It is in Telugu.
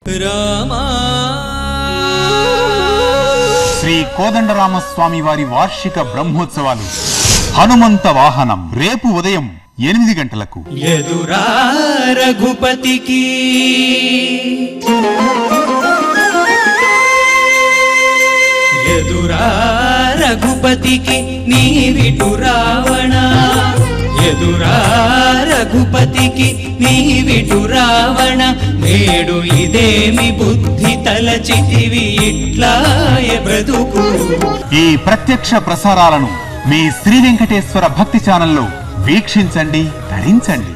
రామా శ్రీ కోదండరామస్వామి వారి వార్షిక బ్రహ్మోత్సవాలు హనుమంత వాహనం రేపు ఉదయం ఎనిమిది గంటలకు ఎదురా రఘుపతికి ఎదురా రఘుపతికి నీవిటు రావణ ఎదురా రఘుపతికి నీవిటు రావణ నేడు ఇదేమి బుద్ధి తలచితివి ఇట్లాయ బ్రతుకు ఈ ప్రత్యక్ష ప్రసారాలను మీ శ్రీ వెంకటేశ్వర భక్తి ఛానల్లో వీక్షించండి ధరించండి